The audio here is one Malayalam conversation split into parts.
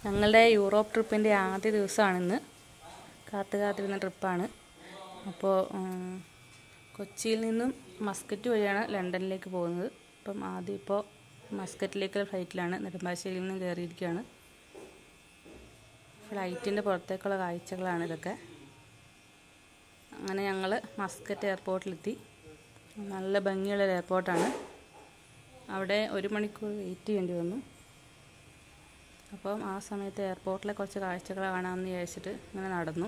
ഞങ്ങളുടെ യൂറോപ്പ് ട്രിപ്പിൻ്റെ ആദ്യ ദിവസമാണിന്ന് കാത്തു കാത്തിരുന്ന ട്രിപ്പാണ് അപ്പോൾ ഉം, കൊച്ചിയിൽ നിന്നും മസ്കറ്റ് വഴിയാണ് ലണ്ടനിലേക്ക് പോകുന്നത് അപ്പം ആദ്യം ഇപ്പോൾ മസ്കറ്റിലേക്കുള്ള ഫ്ലൈറ്റിലാണ് നെടുമ്പാശ്ശേരിയിൽ നിന്നും കയറിയിരിക്കുകയാണ് ഫ്ലൈറ്റിൻ്റെ പുറത്തേക്കുള്ള കാഴ്ചകളാണ് ഇതൊക്കെ അങ്ങനെ ഞങ്ങൾ മസ്കറ്റ് എയർപോർട്ടിലെത്തി നല്ല ഭംഗിയുള്ള ഒരു എയർപോർട്ടാണ് അവിടെ ഒരു മണിക്കൂർ വെയിറ്റ് ചെയ്യേണ്ടി വന്നു അപ്പം ആ സമയത്ത് എയർപോർട്ടിലെ കുറച്ച് കാഴ്ചകൾ കാണാമെന്ന് വിചാരിച്ചിട്ട് ഇങ്ങനെ നടന്നു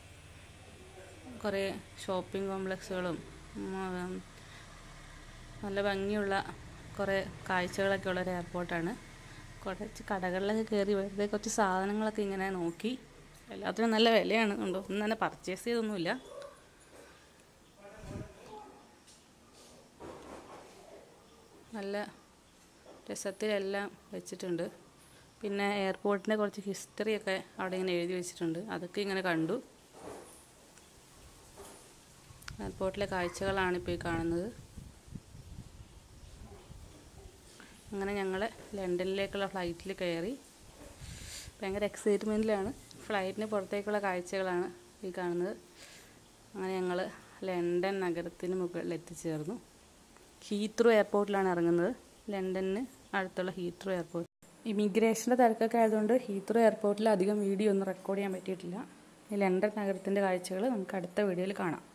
കുറേ ഷോപ്പിംഗ് കോംപ്ലക്സുകളും ഉം, നല്ല ഭംഗിയുള്ള കുറേ കാഴ്ചകളൊക്കെ ഉള്ള ഒരു എയർപോർട്ടാണ് കുറച്ച് കടകളിലൊക്കെ കയറി വെറുതെ കുറച്ച് സാധനങ്ങളൊക്കെ ഇങ്ങനെ നോക്കി എല്ലാത്തിനും നല്ല വിലയാണ് ഉണ്ടോ ഒന്നും തന്നെ പർച്ചേസ് ചെയ്തൊന്നുമില്ല നല്ല രസത്തിലെല്ലാം വെച്ചിട്ടുണ്ട് പിന്നെ എയർപോർട്ടിൻ്റെ കുറച്ച് ഹിസ്റ്ററിയൊക്കെ അവിടെ ഇങ്ങനെ എഴുതി വെച്ചിട്ടുണ്ട് അതൊക്കെ ഇങ്ങനെ കണ്ടു എയർപോർട്ടിലെ കാഴ്ചകളാണ് ഇപ്പോൾ ഈ കാണുന്നത് അങ്ങനെ ഞങ്ങൾ ലണ്ടനിലേക്കുള്ള ഫ്ലൈറ്റിൽ കയറി ഭയങ്കര എക്സൈറ്റ്മെൻറ്റിലാണ് ഫ്ലൈറ്റിന് പുറത്തേക്കുള്ള കാഴ്ചകളാണ് ഈ കാണുന്നത് അങ്ങനെ ഞങ്ങൾ ലണ്ടൻ നഗരത്തിന് മുകളിൽ എത്തിച്ചേർന്നു ഹീത്രോ എയർപോർട്ടിലാണ് ഇറങ്ങുന്നത് ലണ്ടനിന് അടുത്തുള്ള ഹീത്രോ എയർപോർട്ട് ഇമിഗ്രേഷൻ്റെ തിരക്കൊക്കെ ആയതുകൊണ്ട് ഹീത്രോ എയർപോർട്ടിൽ അധികം വീഡിയോ ഒന്നും റെക്കോർഡ് ചെയ്യാൻ പറ്റിയിട്ടില്ല ഈ ലണ്ടൻ നഗരത്തിൻ്റെ കാഴ്ചകൾ നമുക്ക് അടുത്ത വീഡിയോയിൽ കാണാം